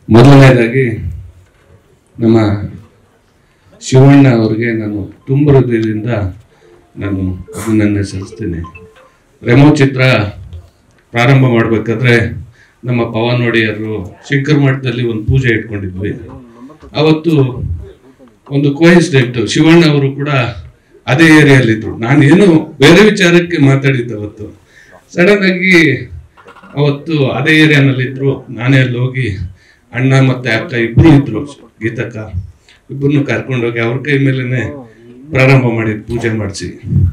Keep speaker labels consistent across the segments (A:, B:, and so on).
A: ಮೊದಲನೇದಾಗಿ ನಮ್ಮ ಶಿವಣ್ಣ ಅವರಿಗೆ ನಾನು ತುಂಬ ಹೃದಯದಿಂದ ನಾನು ಅಭಿನಂದನೆ ಸಲ್ಲಿಸ್ತೀನಿ ರೆಮೋ ಚಿತ್ರ ಪ್ರಾರಂಭ ಮಾಡಬೇಕಾದ್ರೆ ನಮ್ಮ ಪವನ್ ಒಡೆಯರು ಶಂಕರ್ ಮಠದಲ್ಲಿ ಒಂದು ಪೂಜೆ ಇಟ್ಕೊಂಡಿದ್ವಿ ಅವತ್ತು ಒಂದು ಕೋಯಿನ್ಸಿಡೆಂಟ್ ಶಿವಣ್ಣ ಅವರು ಕೂಡ ಅದೇ ಏರಿಯಲ್ಲಿದ್ರು ನಾನು ಏನು ಬೇರೆ ವಿಚಾರಕ್ಕೆ ಮಾತಾಡಿದ್ದೆ ಅವತ್ತು ಸಡನ್ ಆಗಿ ಅವತ್ತು ಅದೇ ಏರಿಯಾನಲ್ಲಿದ್ರು ನಾನೇ ಅಲ್ಲಿ ಹೋಗಿ ಅಣ್ಣ ಮತ್ತೆ ಅಕ್ಕ ಇಬ್ರು ಇದ್ರು ಗೀತಕ್ಕ ಇಬ್ಬರನ್ನು ಕರ್ಕೊಂಡೋಗಿ ಅವ್ರ ಕೈ ಮೇಲೆನೆ ಪ್ರಾರಂಭ ಮಾಡಿ ಪೂಜೆ ಮಾಡಿಸಿ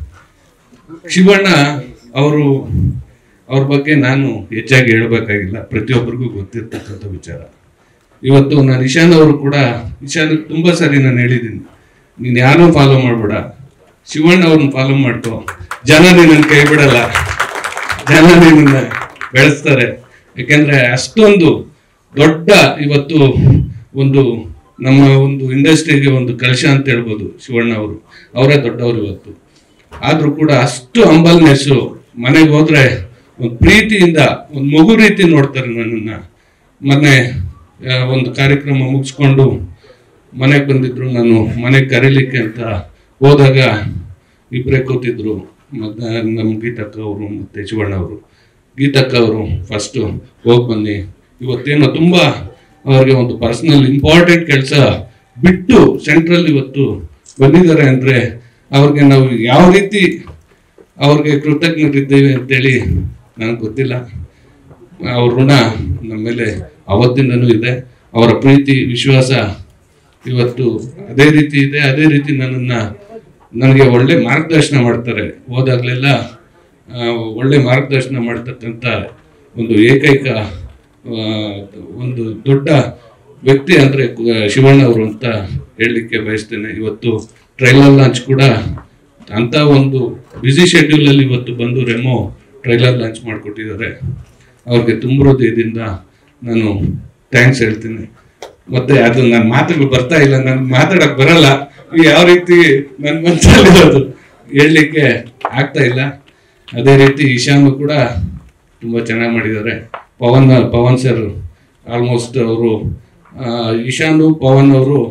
A: ಶಿವಣ್ಣ ಅವರು ಅವ್ರ ಬಗ್ಗೆ ನಾನು ಹೆಚ್ಚಾಗಿ ಹೇಳ್ಬೇಕಾಗಿಲ್ಲ ಪ್ರತಿಯೊಬ್ಬರಿಗೂ ಗೊತ್ತಿರ್ತಕ್ಕಂಥ ವಿಚಾರ ಇವತ್ತು ನಾನು ಇಶಾನ್ ಅವರು ಕೂಡ ಇಶಾನ್ ತುಂಬಾ ಸರಿ ನಾನು ಹೇಳಿದ್ದೀನಿ ನೀನು ಯಾರೂ ಫಾಲೋ ಮಾಡ್ಬೇಡ ಶಿವಣ್ಣ ಅವ್ರನ್ನ ಫಾಲೋ ಮಾಡ್ಕೊ ಜನ ನಿನ್ನ ಕೈ ಬಿಡಲ್ಲ ಜನ ನಿನ್ನ ಬೆಳೆಸ್ತಾರೆ ಯಾಕೆಂದ್ರೆ ಅಷ್ಟೊಂದು ದೊಡ್ಡ ಇವತ್ತು ಒಂದು ನಮ್ಮ ಒಂದು ಇಂಡಸ್ಟ್ರಿಗೆ ಒಂದು ಕಲಶ ಅಂತ ಹೇಳ್ಬೋದು ಶಿವಣ್ಣ ಅವರು ಅವರೇ ದೊಡ್ಡವರು ಇವತ್ತು ಆದ್ರೂ ಕೂಡ ಅಷ್ಟು ಹಂಬಲ್ನೆಸ್ಸು ಮನೆಗೆ ಹೋದ್ರೆ ಒಂದು ಪ್ರೀತಿಯಿಂದ ಒಂದು ಮಗು ರೀತಿ ನೋಡ್ತಾರೆ ನನ್ನನ್ನ ಮೊನ್ನೆ ಆ, ಒಂದು ಕಾರ್ಯಕ್ರಮ ಮುಗಿಸ್ಕೊಂಡು ಮನೆಗೆ ಬಂದಿದ್ರು ನಾನು ಮನೆಗೆ ಕರೀಲಿಕ್ಕೆ ಅಂತ ಹೋದಾಗ ಇಬ್ಬರೇ ಕೂತಿದ್ರು ಮತ್ತೆ ನಮ್ಮ ಗೀತಕ್ಕ ಅವರು ಮತ್ತೆ ಶಿವಣ್ಣ ಅವರು ಗೀತಕ್ಕ ಅವರು ಫಸ್ಟು ಹೋಗಿ ಬನ್ನಿ ಇವತ್ತೇನೋ ತುಂಬ ಅವ್ರಿಗೆ ಒಂದು ಪರ್ಸನಲ್ ಇಂಪಾರ್ಟೆಂಟ್ ಕೆಲಸ ಬಿಟ್ಟು ಸೆಂಟ್ರಲ್ ಇವತ್ತು ಬಂದಿದ್ದಾರೆ ಅಂದರೆ ಅವ್ರಿಗೆ ನಾವು ಯಾವ ರೀತಿ ಅವ್ರಿಗೆ ಕೃತಜ್ಞರಿದ್ದೇವೆ ಅಂತೇಳಿ ನನಗೆ ಗೊತ್ತಿಲ್ಲ ಅವ್ರ ಋಣ ನಮ್ಮ ಮೇಲೆ ಅವತ್ತಿಂದನೂ ಇದೆ ಅವರ ಪ್ರೀತಿ ವಿಶ್ವಾಸ ಇವತ್ತು ಅದೇ ರೀತಿ ಇದೆ ಅದೇ ರೀತಿ ನನ್ನನ್ನ ನನಗೆ ಒಳ್ಳೆ ಮಾರ್ಗದರ್ಶನ ಮಾಡ್ತಾರೆ ಹೋದಾಗಲೆಲ್ಲ ಒಳ್ಳೆ ಮಾರ್ಗದರ್ಶನ ಮಾಡ್ತಕ್ಕಂಥ ಒಂದು ಏಕೈಕ ಆ, ಒಂದು ದೊಡ್ಡ ವ್ಯಕ್ತಿ ಅಂದರೆ ಶಿವಣ್ಣ ಅವರು ಅಂತ ಹೇಳಲಿಕ್ಕೆ ಬಯಸ್ತೇನೆ ಇವತ್ತು ಟ್ರೈಲರ್ ಲಾಂಚ್ ಕೂಡ ಅಂತ ಒಂದು ಬ್ಯುಸಿ ಶೆಡ್ಯೂಲಲ್ಲಿ ಇವತ್ತು ಬಂದು ರೆಮೋ ಟ್ರೈಲರ್ ಲಾಂಚ್ ಮಾಡಿಕೊಟ್ಟಿದ್ದಾರೆ ಅವ್ರಿಗೆ ತುಂಬ ಹೃದಯದಿಂದ ನಾನು ಥ್ಯಾಂಕ್ಸ್ ಹೇಳ್ತೀನಿ ಮತ್ತೆ ಅದು ನನ್ನ ಮಾತುಗಳು ಬರ್ತಾ ಇಲ್ಲ ನನ್ಗೆ ಮಾತಾಡಕ್ ಬರಲ್ಲ ಈಗ ಯಾವ ರೀತಿ ನನ್ನ ಮನಸ್ಸಲ್ಲಿರೋದು ಹೇಳಲಿಕ್ಕೆ ಆಗ್ತಾ ಇಲ್ಲ ಅದೇ ರೀತಿ ಈಶಾನು ಕೂಡ ತುಂಬ ಚೆನ್ನಾಗಿ ಮಾಡಿದ್ದಾರೆ ಪವನ್ ಪವನ್ ಸರ್ ಆಲ್ಮೋಸ್ಟ್ ಅವರು ಈಶಾನು ಪವನ್ ಅವರು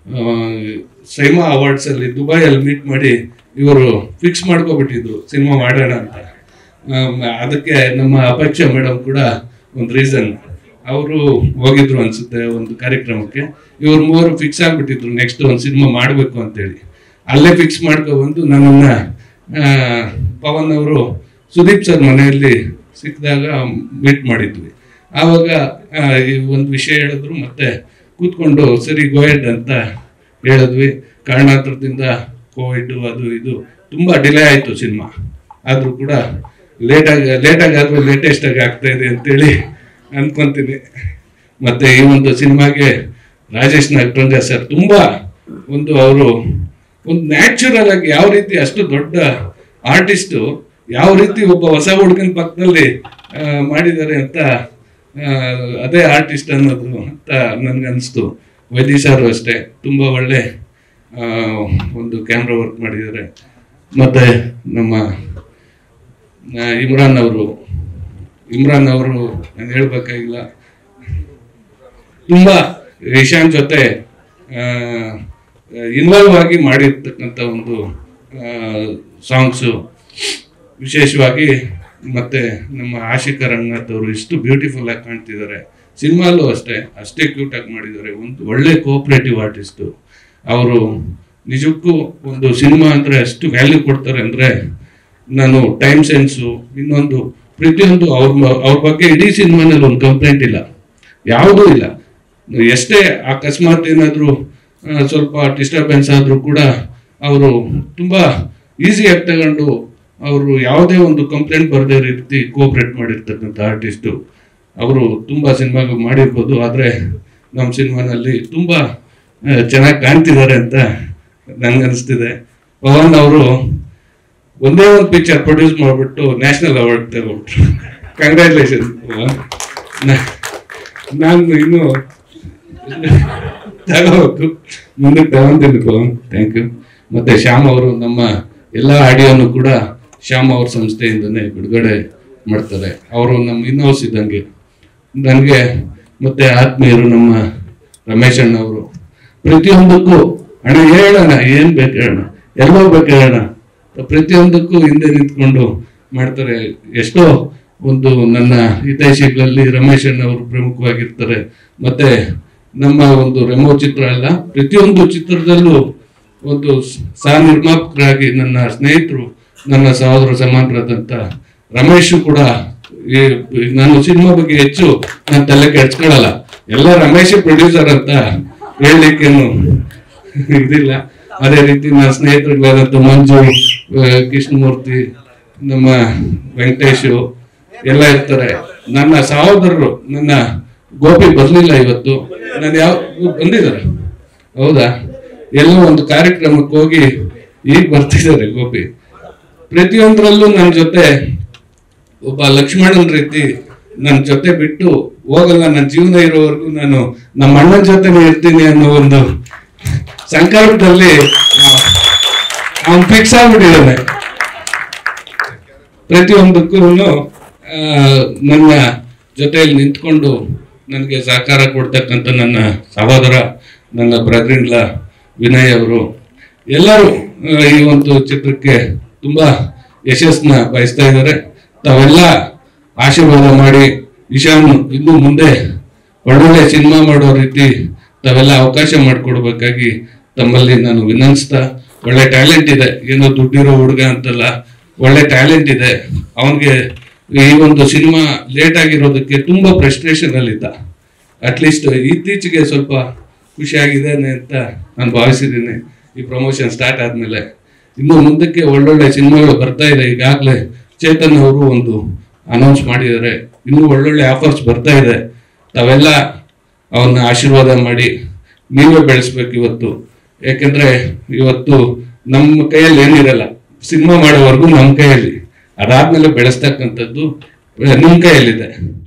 A: ಸೈಮಾ ಅವಾರ್ಡ್ಸಲ್ಲಿ ದುಬೈಯಲ್ಲಿ ಮೀಟ್ ಮಾಡಿ ಇವರು ಫಿಕ್ಸ್ ಮಾಡ್ಕೊಬಿಟ್ಟಿದ್ರು ಸಿನಿಮಾ ಮಾಡೋಣ ಅಂತ ಆಮ್, ಅದಕ್ಕೆ ನಮ್ಮ ಅಪೇಕ್ಷೆ ಮೇಡಮ್ ಕೂಡ ಒಂದು ರೀಸನ್ ಅವರು ಹೋಗಿದ್ರು ಅನ್ಸುತ್ತೆ ಒಂದು ಕಾರ್ಯಕ್ರಮಕ್ಕೆ ಇವ್ರು ಮೂವರು ಫಿಕ್ಸ್ ಆಗ್ಬಿಟ್ಟಿದ್ರು ನೆಕ್ಸ್ಟ್ ಒಂದು ಸಿನಿಮಾ ಮಾಡಬೇಕು ಅಂತೇಳಿ ಅಲ್ಲೇ ಫಿಕ್ಸ್ ಮಾಡ್ಕೊಬಂದು ನನ್ನನ್ನ ಆ, ಪವನ್ ಅವರು ಸುದೀಪ್ ಸರ್ ಮನೆಯಲ್ಲಿ ಸಿಕ್ಕಿದಾಗ ಮೀಟ್ ಮಾಡಿದ್ವಿ ಆವಾಗ ಆ, ಈ ಒಂದು ವಿಷಯ ಹೇಳಿದ್ರು ಮತ್ತೆ ಕೂತ್ಕೊಂಡು ಸರಿ ಗೋಯಡ್ ಅಂತ ಹೇಳಿದ್ವಿ ಕಾರಣಾಂತರದಿಂದ ಕೋವಿಡ್ ಅದು ಇದು ತುಂಬಾ ಡಿಲೇ ಆಯಿತು ಸಿನಿಮಾ ಆದರೂ ಕೂಡ ಲೇಟಾಗಿ ಲೇಟಾಗಿ ಆದ್ಮೇಲೆ ಲೇಟೆಸ್ಟ್ ಆಗಿ ಆಗ್ತಾ ಇದೆ ಅಂತೇಳಿ ಅನ್ಕೊಂತೀನಿ ಮತ್ತೆ ಈ ಒಂದು ಸಿನಿಮಾಗೆ ರಾಜೇಶ್ ನಾಗರಂಜ ಸರ್ ತುಂಬಾ ಒಂದು ಅವರು ಒಂದು ನ್ಯಾಚುರಲ್ ಆಗಿ ಯಾವ ರೀತಿ ಅಷ್ಟು ದೊಡ್ಡ ಆರ್ಟಿಸ್ಟು ಯಾವ ರೀತಿ ಒಬ್ಬ ಹೊಸ ಹುಡುಗನ ಪಕ್ಕದಲ್ಲಿ ಆ, ಮಾಡಿದ್ದಾರೆ ಅಂತ ಆ, ಅದೇ ಆರ್ಟಿಸ್ಟ್ ಅನ್ನೋದು ಅಂತ ನನ್ಗೆ ಅನಿಸ್ತು ವೈದಿ ಸರ್ ಅಷ್ಟೇ ತುಂಬ ಒಳ್ಳೆ ಆ, ಒಂದು ಕ್ಯಾಮ್ರಾ ವರ್ಕ್ ಮಾಡಿದ್ದಾರೆ ಮತ್ತೆ ನಮ್ಮ ಆ, ಇಮ್ರಾನ್ ಅವರು ಇಮ್ರಾನ್ ಅವರು ನಾನು ಹೇಳ್ಬೇಕಾಗಿಲ್ಲ ತುಂಬಾ ಇಶಾನ್ ಜೊತೆ ಇನ್ವಾಲ್ವ್ ಆಗಿ ಮಾಡಿರ್ತಕ್ಕಂಥ ಒಂದು ಸಾಂಗ್ಸು ವಿಶೇಷವಾಗಿ ಮತ್ತೆ ನಮ್ಮ ಆಶಿಕಾ ರಂಗನಾಥ್ ಅವರು ಎಷ್ಟು ಬ್ಯೂಟಿಫುಲ್ ಆಗಿ ಕಾಣ್ತಿದ್ದಾರೆ ಸಿನಿಮಾಲು ಅಷ್ಟೇ ಅಷ್ಟೇ ಕ್ಯೂಟ್ ಆಗಿ ಮಾಡಿದ್ದಾರೆ ಒಂದು ಒಳ್ಳೆ ಕೋಆಪರೇಟಿವ್ ಆರ್ಟಿಸ್ಟು ಅವರು ನಿಜಕ್ಕೂ ಒಂದು ಸಿನಿಮಾ ಅಂದ್ರೆ ಅಷ್ಟು ವ್ಯಾಲ್ಯೂ ಕೊಡ್ತಾರೆ ಅಂದ್ರೆ ನಾನು ಟೈಮ್ ಸೆನ್ಸು ಇನ್ನೊಂದು ಪ್ರತಿಯೊಂದು ಅವ್ರ ಮ- ಅವ್ರ ಬಗ್ಗೆ ಇಡೀ ಸಿನಿಮಾನಲ್ಲಿ ಒಂದು ಕಂಪ್ಲೇಂಟ್ ಇಲ್ಲ ಯಾವುದೂ ಇಲ್ಲ ಎಷ್ಟೇ ಅಕಸ್ಮಾತ್ ಏನಾದರೂ ಸ್ವಲ್ಪ ಡಿಸ್ಟರ್ಬೆನ್ಸ್ ಆದರೂ ಕೂಡ ಅವರು ತುಂಬ ಈಸಿಯಾಗಿ ತಗೊಂಡು ಅವರು ಯಾವುದೇ ಒಂದು ಕಂಪ್ಲೇಂಟ್ ಬರದೇ ರೀತಿ ಕೋಆಪ್ರೇಟ್ ಮಾಡಿರ್ತಕ್ಕಂಥ ಆರ್ಟಿಸ್ಟು ಅವರು ತುಂಬ ಸಿನಿಮಾಗಳು ಮಾಡಿರ್ಬೋದು ಆದರೆ ನಮ್ಮ ಸಿನಿಮಾನಲ್ಲಿ ತುಂಬ ಚೆನ್ನಾಗಿ ಕಾಣ್ತಿದ್ದಾರೆ ಅಂತ ನನಗನ್ನಿಸ್ತಿದೆ ಪವನ್ ಅವರು ಒಂದೇ ಒಂದು ಪಿಕ್ಚರ್ ಪ್ರೊಡ್ಯೂಸ್ ಮಾಡಿಬಿಟ್ಟು ನ್ಯಾಷನಲ್ ಅವಾರ್ಡ್ ತಗೊಂಡ್ರು ಕಂಗ್ರ್ಯಾಚುಲೇಷನ್ ನಾನು ಇನ್ನು ತಗೋಬೇಕು ಮುಂದೆ ತಗೊಂತೀನಿ ಪವನ್ ಥ್ಯಾಂಕ್ ಯು ಮತ್ತೆ ಶ್ಯಾಮ್ ಅವರು ನಮ್ಮ ಎಲ್ಲ ಆಡಿಯೋನು ಕೂಡ ಶ್ಯಾಮ್ ಅವ್ರ ಸಂಸ್ಥೆಯಿಂದನೇ ಬಿಡುಗಡೆ ಮಾಡ್ತಾರೆ ಅವರು ನಮ್ಮ ಇನ್ಹೌಸ್ ಇದ್ದಂಗೆ ನನಗೆ ಮತ್ತೆ ಆತ್ಮೀಯರು ನಮ್ಮ ರಮೇಶ್ ಅಣ್ಣವರು ಪ್ರತಿಯೊಂದಕ್ಕೂ ಅಣ್ಣ ಹೇಳೋಣ ಏನ್ ಬೇಕು ಹೇಳೋಣ ಎಲ್ಲಿ ಹೋಗ್ಬೇಕು ಹೇಳೋಣ ಪ್ರತಿಯೊಂದಕ್ಕೂ ಹಿಂದೆ ನಿಂತ್ಕೊಂಡು ಮಾಡ್ತಾರೆ ಎಷ್ಟೋ ಒಂದು ನನ್ನ ಹಿತೈಷಿಗಳಲ್ಲಿ ರಮೇಶ್ ಅಣ್ಣವರು ಪ್ರಮುಖವಾಗಿರ್ತಾರೆ ಮತ್ತೆ ನಮ್ಮ ಒಂದು ರೆಮೋ ಚಿತ್ರ ಅಲ್ಲ ಪ್ರತಿಯೊಂದು ಚಿತ್ರದಲ್ಲೂ ಒಂದು ಸಹ ನಿರ್ಮಾಪಕರಾಗಿ ನನ್ನ ಸ್ನೇಹಿತರು ನನ್ನ ಸಹೋದರ ಸಮಾನರಾದಂಥ ರಮೇಶ್ ಕೂಡ ಈ ನಾನು ಸಿನಿಮಾ ಬಗ್ಗೆ ಹೆಚ್ಚು ನಾನು ತಲೆ ಕೆಡ್ಸ್ಕೊಳ್ಳಲ್ಲ ಎಲ್ಲ ರಮೇಶ್ ಪ್ರೊಡ್ಯೂಸರ್ ಅಂತ ಹೇಳಲಿಕ್ಕೇನು ಇದಿಲ್ಲ ಅದೇ ರೀತಿ ನನ್ನ ಸ್ನೇಹಿತರುಗಳಾದಂಥ ಮಂಜು ಆ, ಕೃಷ್ಣಮೂರ್ತಿ ನಮ್ಮ ವೆಂಕಟೇಶು ಎಲ್ಲ ಇರ್ತಾರೆ ನನ್ನ ಸಹೋದರರು ನನ್ನ ಗೋಪಿ ಬರ್ಲಿಲ್ಲ ಇವತ್ತು ನಾನು ಯಾವ ಬಂದಿದ್ದಾರೆ ಹೌದಾ ಎಲ್ಲೋ ಒಂದು ಕಾರ್ಯಕ್ರಮಕ್ಕೆ ಹೋಗಿ ಈಗ ಬರ್ತಿದ್ದಾರೆ ಗೋಪಿ ಪ್ರತಿಯೊಂದರಲ್ಲೂ ನನ್ನ ಜೊತೆ ಒಬ್ಬ ಲಕ್ಷ್ಮಣನ್ ರೀತಿ ನನ್ನ ಜೊತೆ ಬಿಟ್ಟು ಹೋಗಲ್ಲ ನನ್ನ ಜೀವನ ಇರೋವರೆಗೂ ನಾನು ನಮ್ಮ ಅಣ್ಣನ ಜೊತೆನೇ ಇರ್ತೀನಿ ಅನ್ನೋ ಒಂದು ಸಂಕಲ್ಪದಲ್ಲಿ ಅವನು ಫಿಕ್ಸ್ ಆಗ್ಬಿಟ್ಟಿದ್ದಾನೆ ಪ್ರತಿಯೊಂದಕ್ಕೂ ನನ್ನ ಜೊತೆಯಲ್ಲಿ ನಿಂತ್ಕೊಂಡು ನನಗೆ ಸಹಕಾರ ಕೊಡ್ತಕ್ಕಂಥ ನನ್ನ ಸಹೋದರ ನನ್ನ ಬ್ರದರಿನ್ಲ ವಿನಯ್ ಅವರು ಎಲ್ಲರೂ ಆ, ಈ ಒಂದು ಚಿತ್ರಕ್ಕೆ ತುಂಬಾ ಯಶಸ್ಸನ್ನ ಬಯಸ್ತಾ ಇದ್ದಾರೆ ತಾವೆಲ್ಲ ಆಶೀರ್ವಾದ ಮಾಡಿ ಇಶಾನ್ ಇನ್ನು ಮುಂದೆ ಒಳ್ಳೊಳ್ಳೆ ಸಿನಿಮಾ ಮಾಡೋ ರೀತಿ ತಾವೆಲ್ಲ ಅವಕಾಶ ಮಾಡಿಕೊಡ್ಬೇಕಾಗಿ ತಮ್ಮಲ್ಲಿ ನಾನು ವಿನಂತಿಸ್ತಾ ಒಳ್ಳೆ ಟ್ಯಾಲೆಂಟ್ ಇದೆ ಏನೋ ದುಡ್ಡಿರೋ ಹುಡುಗ ಅಂತಲ್ಲ ಒಳ್ಳೆ ಟ್ಯಾಲೆಂಟ್ ಇದೆ ಅವನಿಗೆ ಈ ಒಂದು ಸಿನಿಮಾ ಲೇಟ್ ಆಗಿರೋದಕ್ಕೆ ತುಂಬಾ ಫ್ರಸ್ಟ್ರೇಷನ್ ಅಲ್ಲಿದ್ದ ಅಟ್ಲೀಸ್ಟ್ ಇತ್ತೀಚೆಗೆ ಸ್ವಲ್ಪ ಖುಷಿಯಾಗಿದ್ದೇನೆ ಅಂತ ನಾನು ಭಾವಿಸಿದ್ದೀನಿ ಈ ಪ್ರಮೋಷನ್ ಸ್ಟಾರ್ಟ್ ಆದ್ಮೇಲೆ ಇನ್ನು ಮುಂದಕ್ಕೆ ಒಳ್ಳೊಳ್ಳೆ ಸಿನಿಮಾಗಳು ಬರ್ತಾ ಇದೆ ಈಗಾಗಲೇ ಚೇತನ್ ಅವರು ಒಂದು ಅನೌನ್ಸ್ ಮಾಡಿದ್ದಾರೆ ಇನ್ನೂ ಒಳ್ಳೊಳ್ಳೆ ಆಫರ್ಸ್ ಬರ್ತಾ ಇದೆ ತಾವೆಲ್ಲ ಅವನ್ನ ಆಶೀರ್ವಾದ ಮಾಡಿ ನೀವೇ ಬೆಳೆಸ್ಬೇಕು ಇವತ್ತು ಯಾಕೆಂದ್ರೆ ಇವತ್ತು ನಮ್ಮ ಕೈಯಲ್ಲಿ ಏನಿರಲ್ಲ ಸಿನಿಮಾ ಮಾಡೋವರೆಗೂ ನಮ್ಮ ಕೈಯಲ್ಲಿ ಅದಾದ್ಮೇಲೆ ಬೆಳೆಸ್ತಕ್ಕಂಥದ್ದು ನಿಮ್ಮ ಕೈಯಲ್ಲಿದೆ